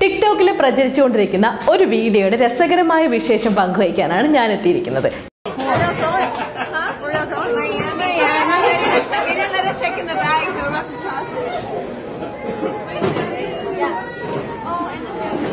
ടിക്ടോക്കിൽ പ്രചരിച്ചുകൊണ്ടിരിക്കുന്ന ഒരു വീഡിയോയുടെ രസകരമായ വിശേഷം പങ്കുവയ്ക്കാനാണ് ഞാൻ എത്തിയിരിക്കുന്നത് Huh? We're going to Miami. Yeah. We didn't let us check in the bag, so we're about to travel. Yeah. Oh, and the shoes.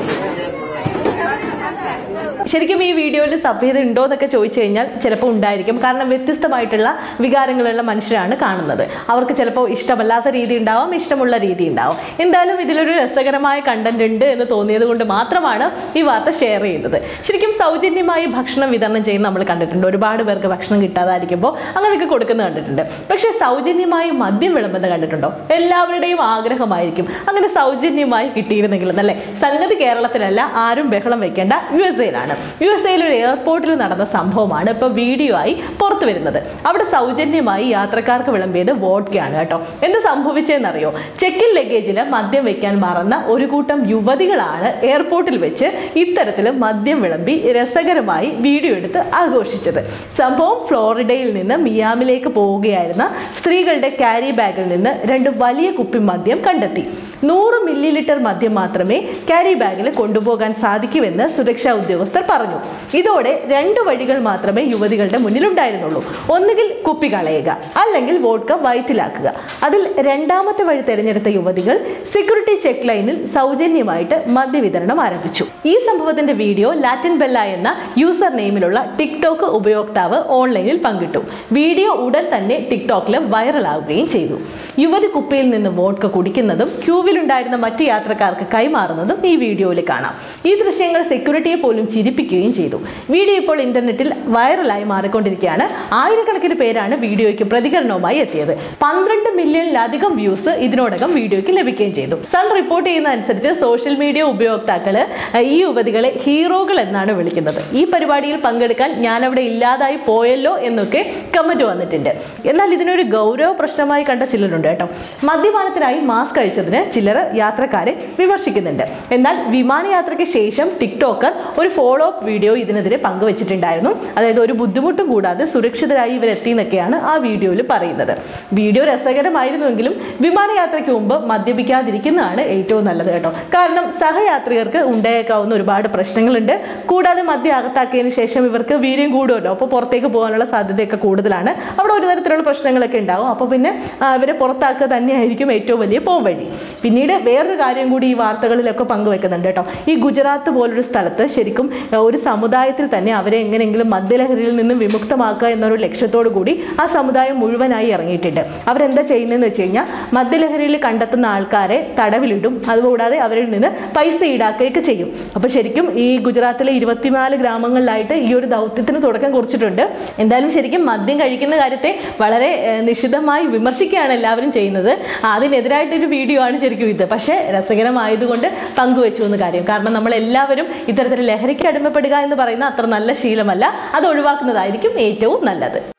ശരിക്കും ഈ വീഡിയോയിൽ സഭ്യത ഉണ്ടോ എന്നൊക്കെ ചോദിച്ചു കഴിഞ്ഞാൽ ചിലപ്പോൾ ഉണ്ടായിരിക്കും കാരണം വ്യത്യസ്തമായിട്ടുള്ള വികാരങ്ങളുള്ള മനുഷ്യരാണ് കാണുന്നത് അവർക്ക് ചിലപ്പോൾ ഇഷ്ടമല്ലാത്ത രീതി ഉണ്ടാവാം ഇഷ്ടമുള്ള രീതി ഉണ്ടാവും എന്തായാലും ഇതിലൊരു രസകരമായ കണ്ടന്റ് ഉണ്ട് എന്ന് തോന്നിയത് കൊണ്ട് മാത്രമാണ് ഈ വാർത്ത ഷെയർ ചെയ്തത് ശരിക്കും സൗജന്യമായി ഭക്ഷണം വിതരണം ചെയ്യുന്ന നമ്മൾ കണ്ടിട്ടുണ്ട് ഒരുപാട് പേർക്ക് ഭക്ഷണം കിട്ടാതായിരിക്കുമ്പോൾ അങ്ങനെയൊക്കെ കൊടുക്കുന്നത് കണ്ടിട്ടുണ്ട് പക്ഷേ സൗജന്യമായി മദ്യം വിളമ്പുന്നത് കണ്ടിട്ടുണ്ടോ എല്ലാവരുടെയും ആഗ്രഹമായിരിക്കും അങ്ങനെ സൗജന്യമായി കിട്ടിയിരുന്നെങ്കിൽ എന്നല്ലേ സംഗതി കേരളത്തിലല്ല ആരും ബഹളം വെക്കേണ്ട യു എസ് എയിലാണ് യു എസ് എയിൽ ഒരു എയർപോർട്ടിൽ നടന്ന സംഭവമാണ് ഇപ്പോൾ വീഡിയോ ആയി പുറത്തു വരുന്നത് അവിടെ സൗജന്യമായി യാത്രക്കാർക്ക് വിളമ്പിയത് വോഡ്കയാണ് കേട്ടോ എന്ത് സംഭവിച്ചതെന്നറിയോ ചെക്കിൻ ലഗേജിൽ മദ്യം വെക്കാൻ മറന്ന ഒരു കൂട്ടം യുവതികളാണ് എയർപോർട്ടിൽ വെച്ച് ഇത്തരത്തിൽ മദ്യം വിളമ്പി രസകരമായി വീഡിയോ എടുത്ത് ആഘോഷിച്ചത് സംഭവം ഫ്ലോറിഡയിൽ നിന്ന് മിയാമിലേക്ക് പോവുകയായിരുന്ന സ്ത്രീകളുടെ ക്യാരി ബാഗിൽ നിന്ന് രണ്ട് വലിയ കുപ്പി മദ്യം കണ്ടെത്തി നൂറ് മില്ലി ലിറ്റർ മദ്യം മാത്രമേ ക്യാരി ബാഗിൽ കൊണ്ടുപോകാൻ സാധിക്കൂവെന്ന് സുരക്ഷാ ഉദ്യോഗസ്ഥർ പറഞ്ഞു ഇതോടെ രണ്ട് വഴികൾ മാത്രമേ യുവതികളുടെ മുന്നിലുണ്ടായിരുന്നുള്ളൂ ഒന്നുകിൽ കുപ്പി കളയുക അല്ലെങ്കിൽ വോഡ്ക വയറ്റിലാക്കുക അതിൽ രണ്ടാമത്തെ വഴി തിരഞ്ഞെടുത്ത യുവതികൾ സെക്യൂരിറ്റി ചെക്ക് ലൈനിൽ സൗജന്യമായിട്ട് മദ്യവിതരണം ആരംഭിച്ചു ഈ സംഭവത്തിന്റെ വീഡിയോ ലാറ്റിൻ ബെല്ല എന്ന യൂസർ നെയിമിലുള്ള ടിക്ടോക്ക് ഉപയോക്താവ് ഓൺലൈനിൽ പങ്കിട്ടു വീഡിയോ ഉടൻ തന്നെ ടിക്ടോക്കിൽ വൈറലാവുകയും ചെയ്തു യുവതി കുപ്പിയിൽ നിന്ന് വോഡ്ക കുടിക്കുന്നതും ക്യൂവിലുണ്ടായിരുന്ന മറ്റ് യാത്രക്കാർക്ക് കൈമാറുന്നതും ഈ വീഡിയോയിൽ കാണാം ഈ ദൃശ്യങ്ങൾ സെക്യൂരിറ്റിയെ പോലും ചിരിപ്പിക്കുകയും ചെയ്തു വീഡിയോ ഇപ്പോൾ ഇന്റർനെറ്റിൽ വൈറലായി മാറിക്കൊണ്ടിരിക്കുകയാണ് ആയിരക്കണക്കിന് പേരാണ് വീഡിയോയ്ക്ക് പ്രതികരണവുമായി എത്തിയത് പന്ത്രണ്ട് മില്യണിലധികം വ്യൂസ് ഇതിനോടകം വീഡിയോയ്ക്ക് ലഭിക്കുകയും ചെയ്തു സൺ റിപ്പോർട്ട് ചെയ്യുന്ന അനുസരിച്ച് സോഷ്യൽ മീഡിയ ഉപയോക്താക്കള് ഈ യുവതികളെ ഹീറോകൾ എന്നാണ് വിളിക്കുന്നത് ഈ പരിപാടിയിൽ പങ്കെടുക്കാൻ ഞാൻ അവിടെ ഇല്ലാതായി പോയല്ലോ എന്നൊക്കെ കമന്റ് വന്നിട്ടുണ്ട് എന്നാൽ ഇതിനൊരു ഗൗരവ പ്രശ്നമായി കണ്ട ചിലരുണ്ട് കേട്ടോ മദ്യപാനത്തിനായി മാസ്ക് കഴിച്ചതിന് ചിലർ യാത്രക്കാരെ വിമർശിക്കുന്നുണ്ട് എന്നാൽ വിമാനയാത്രയ്ക്ക് ശേഷം ടിക്ടോക്കർ ഒരു ഫോളോ അപ്പ് വീഡിയോ ഇതിനെതിരെ പങ്കുവച്ചിട്ടുണ്ടായിരുന്നു അതായത് ഒരു ബുദ്ധിമുട്ടും കൂടാതെ സുരക്ഷിതരായി ഇവരെത്തി എന്നൊക്കെയാണ് ആ വീഡിയോയിൽ പറയുന്നത് വീഡിയോ രസകരമായിരുന്നുവെങ്കിലും വിമാനയാത്രയ്ക്ക് മുമ്പ് മദ്യപിക്കാതിരിക്കുന്നതാണ് ഏറ്റവും നല്ലത് കേട്ടോ കാരണം സഹയാത്രികർക്ക് ഉണ്ടായേക്കാവുന്ന ഒരുപാട് പ്രശ്നങ്ങളുണ്ട് കൂടാതെ മദ്യം അകത്താക്കിയതിന് ശേഷം ഇവർക്ക് വീര്യം കൂടുമല്ലോ അപ്പോൾ പുറത്തേക്ക് പോകാനുള്ള സാധ്യതയൊക്കെ കൂടുതലാണ് അവിടെ ഒരു തരത്തിലുള്ള പ്രശ്നങ്ങളൊക്കെ ഉണ്ടാവും അപ്പോൾ പിന്നെ ആ, ഇവരെ പുറത്താക്കുക തന്നെയായിരിക്കും ഏറ്റവും വലിയ പോംവഴി പിന്നീട് വേറൊരു കാര്യം കൂടി ഈ വാർത്തകളിലൊക്കെ പങ്കുവെക്കുന്നുണ്ട് കേട്ടോ ഈ ഗുജറാത്ത് പോലൊരു സ്ഥലത്ത് ശരിക്കും ആ, ഒരു സമുദായത്തിൽ തന്നെ അവരെ എങ്ങനെയെങ്കിലും മദ്യലഹരിയിൽ നിന്ന് വിമുക്തമാക്കുക എന്നൊരു ലക്ഷ്യത്തോടു കൂടി ആ സമുദായം മുഴുവനായി ഇറങ്ങിയിട്ടുണ്ട് അവരെന്താ ചെയ്യുന്നതെന്ന് വെച്ച് കഴിഞ്ഞാൽ മദ്യലഹരിയിൽ കണ്ടെത്തുന്ന ആൾക്കാരെ തടവിലിടും അതുകൂടാതെ അവരിൽ നിന്ന് പൈസ ഈടാക്കുകയൊക്കെ ചെയ്യും അപ്പോൾ ശരിക്കും ഈ ഗുജറാത്തിലെ ഇരുപത്തിനാല് ഗ്രാമങ്ങളിലായിട്ട് ഈ ഒരു ദൗത്യത്തിന് തുടക്കം കുറിച്ചിട്ടുണ്ട് എന്തായാലും ശരിക്കും മദ്യം കഴിക്കുന്ന കാര്യത്തെ വളരെ ഏഹ്, നിശിതമായി വിമർശിക്കുകയാണ് എല്ലാവരും ചെയ്യുന്നത് അതിനെതിരായിട്ടൊരു വീഡിയോ ആണ് ശരിക്കും ഇത് പക്ഷേ രസകരമായതുകൊണ്ട് പങ്കുവെച്ചു എന്ന് കാര്യം കാരണം നമ്മൾ എല്ലാവരും ഇത്തരത്തിൽ ലഹരിക്ക് അടിമപ്പെടുക എന്ന് പറയുന്ന അത്ര നല്ല ശീലമല്ല അത് ഒഴിവാക്കുന്നതായിരിക്കും ഏറ്റവും നല്ലത്